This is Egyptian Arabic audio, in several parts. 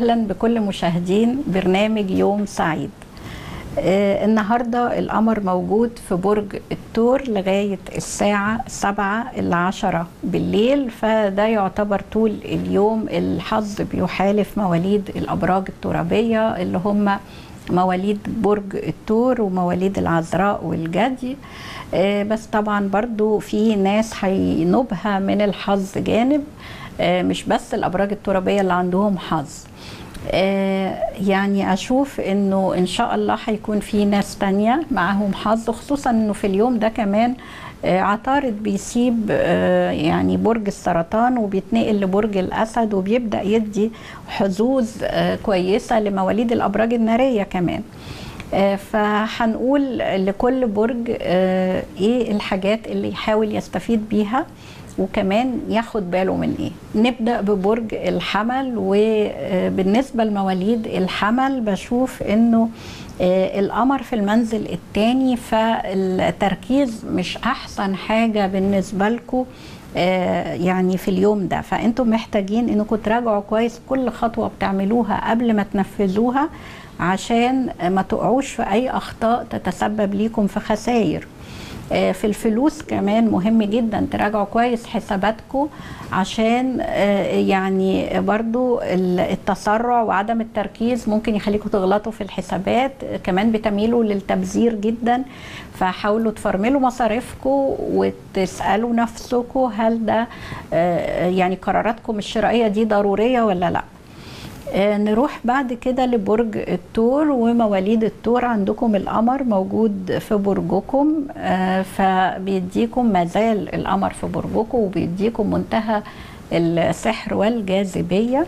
وسهلا بكل مشاهدين برنامج يوم سعيد آه النهاردة القمر موجود في برج الثور لغاية الساعة سبعة إلى عشرة بالليل فده يعتبر طول اليوم الحظ بيحالف مواليد الأبراج الترابية اللي هم مواليد برج الثور ومواليد العذراء والجدي آه بس طبعا برضو في ناس هينوبها من الحظ جانب آه مش بس الأبراج الترابية اللي عندهم حظ آه يعني اشوف انه ان شاء الله هيكون في ناس تانية معاهم حظ خصوصا انه في اليوم ده كمان آه عطارد بيسيب آه يعني برج السرطان وبيتنقل لبرج الاسد وبيبدا يدي حظوظ كويسه لمواليد الابراج الناريه كمان فهنقول لكل برج ايه الحاجات اللي يحاول يستفيد بيها وكمان ياخد باله من ايه نبدا ببرج الحمل وبالنسبه لمواليد الحمل بشوف انه القمر في المنزل الثاني فالتركيز مش احسن حاجه بالنسبه لكم يعني في اليوم ده فانتم محتاجين انكم تراجعوا كويس كل خطوه بتعملوها قبل ما تنفذوها عشان ما تقعوش في اي اخطاء تتسبب ليكم في خسائر في الفلوس كمان مهم جدا تراجعوا كويس حساباتكم عشان يعني برضو التسرع وعدم التركيز ممكن يخليكم تغلطوا في الحسابات كمان بتميلوا للتبذير جدا فحاولوا تفرملوا مصاريفكم وتسألوا نفسكم هل ده يعني قراراتكم الشرائية دي ضرورية ولا لا نروح بعد كده لبرج الثور ومواليد الثور عندكم القمر موجود في برجكم فبيديكم ما زال القمر في برجكم وبيديكم منتهى السحر والجاذبيه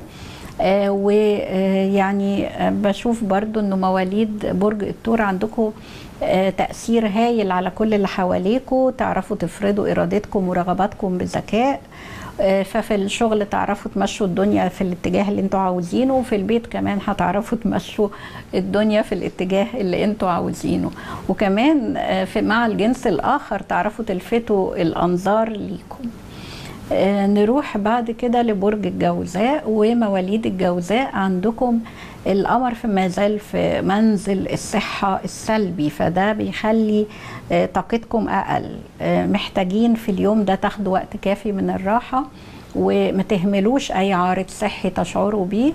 ويعني بشوف برضو انه مواليد برج الثور عندكم تأثير هايل على كل اللي حواليكم تعرفوا تفرضوا إرادتكم ورغباتكم بذكاء ففي الشغل تعرفوا تمشوا الدنيا في الاتجاه اللي انتوا عاوزينه وفي البيت كمان هتعرفوا تمشوا الدنيا في الاتجاه اللي انتوا عاوزينه وكمان في مع الجنس الاخر تعرفوا تلفتوا الانظار ليكم نروح بعد كده لبرج الجوزاء ومواليد الجوزاء عندكم القمر في ما زال في منزل الصحة السلبي فده بيخلي طاقتكم أقل محتاجين في اليوم ده تاخدوا وقت كافي من الراحة وما تهملوش أي عارض صحي تشعروا بيه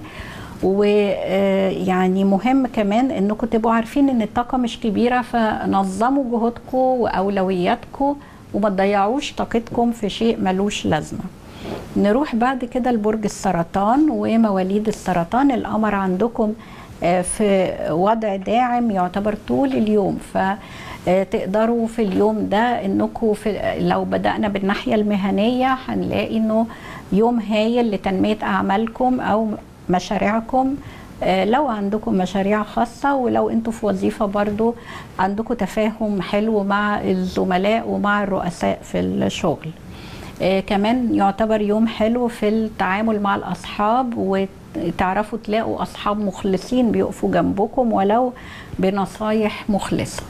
ويعني مهم كمان انكم تبقوا عارفين ان الطاقه مش كبيره فنظموا جهودكم واولوياتكم وما تضيعوش طاقتكم في شيء ملوش لازمه نروح بعد كده لبرج السرطان ومواليد السرطان القمر عندكم في وضع داعم يعتبر طول اليوم فتقدروا في اليوم ده انكم في لو بدانا بالناحيه المهنيه هنلاقي انه يوم هايل لتنميه اعمالكم او مشاريعكم لو عندكم مشاريع خاصة ولو انتوا في وظيفة برضو عندكم تفاهم حلو مع الزملاء ومع الرؤساء في الشغل آه كمان يعتبر يوم حلو في التعامل مع الأصحاب وتعرفوا تلاقوا أصحاب مخلصين بيقفوا جنبكم ولو بنصايح مخلصة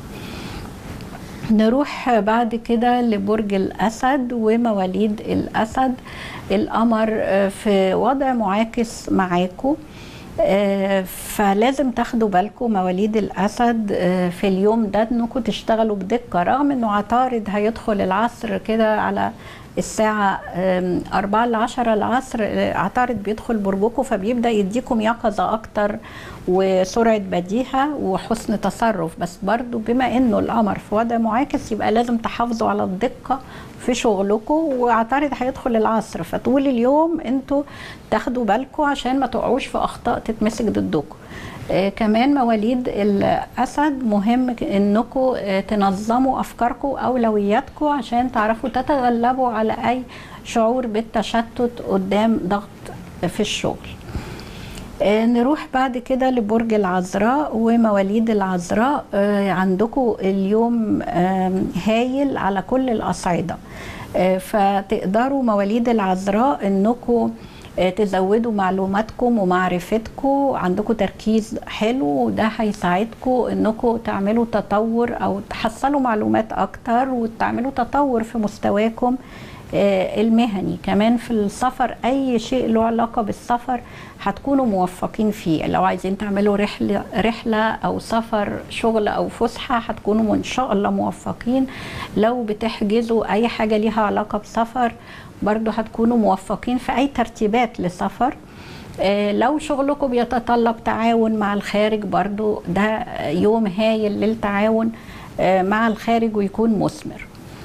نروح بعد كده لبرج الأسد ومواليد الأسد القمر في وضع معاكس معاكم فلازم تاخدوا بالكم مواليد الاسد في اليوم ده انكم تشتغلوا بدقه رغم انه عطارد هيدخل العصر كده على الساعة أربعة لعشرة العصر عطارد بيدخل برجكم فبيبدأ يديكم يقظة أكتر وسرعة بديهة وحسن تصرف بس برضو بما أنه القمر في وضع معاكس يبقى لازم تحافظوا على الدقة في شغلكم وعطارد هيدخل العصر فطول اليوم انتوا تاخدوا بالكم عشان ما تقعوش في أخطاء تتمسك ضدكم آه كمان مواليد الاسد مهم انكم آه تنظموا افكاركم واولوياتكم عشان تعرفوا تتغلبوا على اي شعور بالتشتت قدام ضغط في الشغل آه نروح بعد كده لبرج العذراء ومواليد العذراء عندكم اليوم هايل على كل الاصعده فتقدروا مواليد العذراء انكم تزودوا معلوماتكم ومعرفتكم عندكم تركيز حلو وده هيساعدكم انكم تعملوا تطور او تحصلوا معلومات اكتر وتعملوا تطور في مستواكم آه، المهني كمان في السفر اي شيء له علاقه بالسفر هتكونوا موفقين فيه لو عايزين تعملوا رحله رحله او سفر شغل او فسحه هتكونوا ان شاء الله موفقين لو بتحجزوا اي حاجه ليها علاقه بسفر برضو هتكونوا موفقين في اي ترتيبات لسفر آه، لو شغلكم بيتطلب تعاون مع الخارج برضو ده يوم هايل للتعاون آه، مع الخارج ويكون مثمر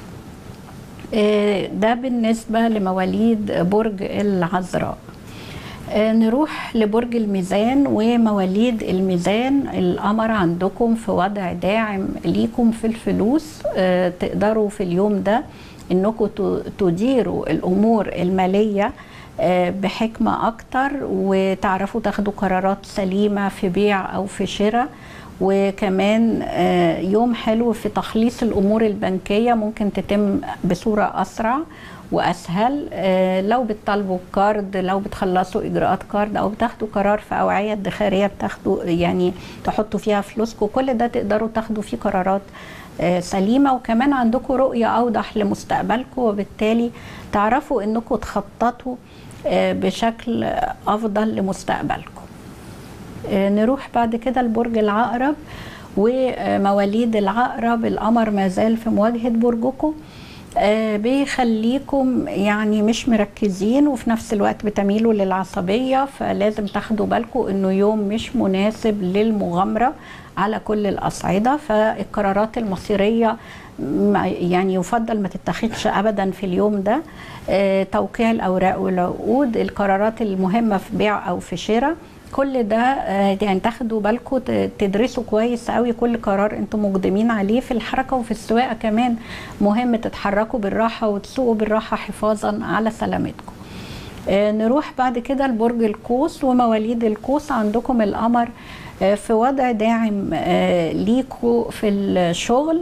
آه، ده بالنسبة لمواليد برج العذراء آه، نروح لبرج الميزان ومواليد الميزان القمر عندكم في وضع داعم ليكم في الفلوس آه، تقدروا في اليوم ده انكم ت- تديروا الامور الماليه آه، بحكمه اكتر وتعرفوا تاخدوا قرارات سليمه في بيع او في شراء وكمان آه، يوم حلو في تخليص الامور البنكيه ممكن تتم بصوره اسرع واسهل آه، لو بتطالبوا بكارد لو بتخلصوا اجراءات كارد او بتاخدوا قرار في اوعيه ادخاريه بتاخدوا يعني تحطوا فيها فلوسكم كل ده تقدروا تاخدوا فيه قرارات آه، سليمه وكمان عندكم رؤيه اوضح لمستقبلكم وبالتالي تعرفوا انكم تخططوا آه، بشكل افضل لمستقبلكم آه، نروح بعد كده لبرج العقرب ومواليد العقرب القمر ما زال في مواجهه برجكم آه، بيخليكم يعني مش مركزين وفي نفس الوقت بتميلوا للعصبية فلازم تاخدوا بالكم انه يوم مش مناسب للمغامرة على كل الأصعدة فالقرارات المصيرية ما- يعني يفضل ما تتخذش أبدا في اليوم ده آه، توقيع الأوراق والعقود القرارات المهمة في بيع أو في شراء كل ده آه، يعني تاخدوا بالكم ت- تدرسوا كويس قوي كل قرار انتم مقدمين عليه في الحركه وفي السواقه كمان مهم تتحركوا بالراحه وتسوقوا بالراحه حفاظا على سلامتكم آه، نروح بعد كده لبرج القوس ومواليد القوس عندكم القمر آه، في وضع داعم آه، ليكوا في الشغل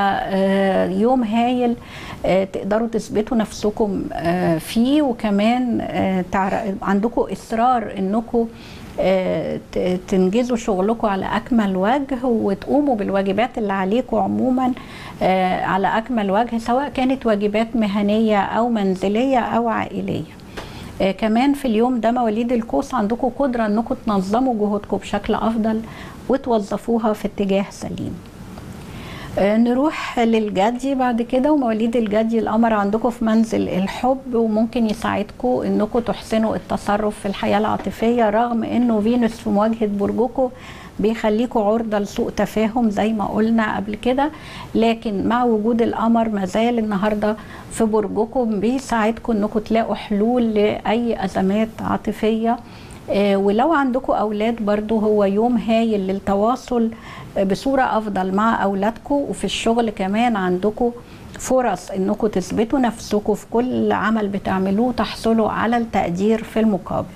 فيوم هايل آه، تقدروا تثبتوا نفسكم آه، فيه وكمان آه، تعر- عندكم اصرار انكم آه، ت- تنجزوا شغلكم على اكمل وجه وتقوموا بالواجبات اللي عليكم عموما آه، على اكمل وجه سواء كانت واجبات مهنيه او منزليه او عائليه آه، كمان في اليوم ده مواليد القوس عندكم قدرة انكم تنظموا جهودكم بشكل افضل وتوظفوها في اتجاه سليم آه، نروح للجدي بعد كده ومواليد الجدي القمر عندكم في منزل الحب وممكن يساعدكم انكم تحسنوا التصرف في الحياه العاطفيه رغم انه فينوس في مواجهه برجكم بيخليكم عرضه لسوء تفاهم زي ما قلنا قبل كده لكن مع وجود القمر مازال النهارده في برجكم بيساعدكم انكم تلاقوا حلول لاي ازمات عاطفيه آه، ولو عندكم اولاد برضو هو يوم هايل للتواصل آه، بصوره افضل مع اولادكم وفي الشغل كمان عندكم فرص انكم تثبتوا نفسكم في كل عمل بتعملوه تحصلوا على التقدير في المقابل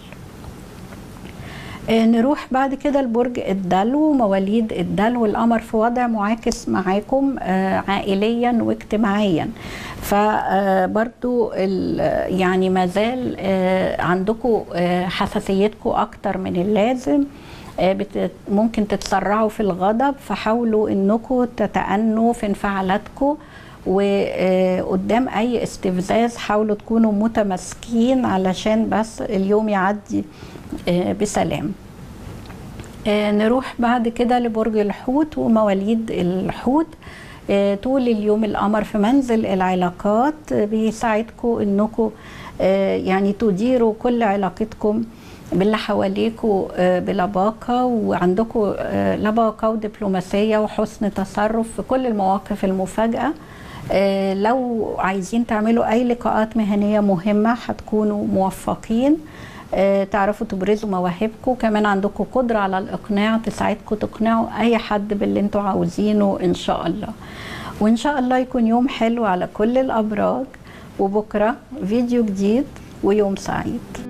آه، نروح بعد كده لبرج الدلو مواليد الدلو القمر في وضع معاكس معاكم آه، عائليا واجتماعيا فبرضو يعني ما زال آه، عندكم آه، حساسيتكم اكتر من اللازم آه، بت- ممكن تتسرعوا في الغضب فحاولوا انكم تتأنوا في انفعالاتكم وقدام اي استفزاز حاولوا تكونوا متماسكين علشان بس اليوم يعدي آه، بسلام آه، نروح بعد كده لبرج الحوت ومواليد الحوت آه، طول اليوم القمر في منزل العلاقات آه، بيساعدكم انكم آه، يعني تديروا كل علاقتكم باللي حواليكوا آه، بلباقة وعندكم آه، لباقة ودبلوماسية وحسن تصرف في كل المواقف المفاجئة آه، لو عايزين تعملوا أي لقاءات مهنية مهمة هتكونوا موفقين آه، تعرفوا تبرزوا مواهبكم كمان عندكم قدرة على الإقناع تساعدكم تقنعوا أي حد باللي انتوا عاوزينه إن شاء الله وإن شاء الله يكون يوم حلو على كل الأبراج وبكرة فيديو جديد ويوم سعيد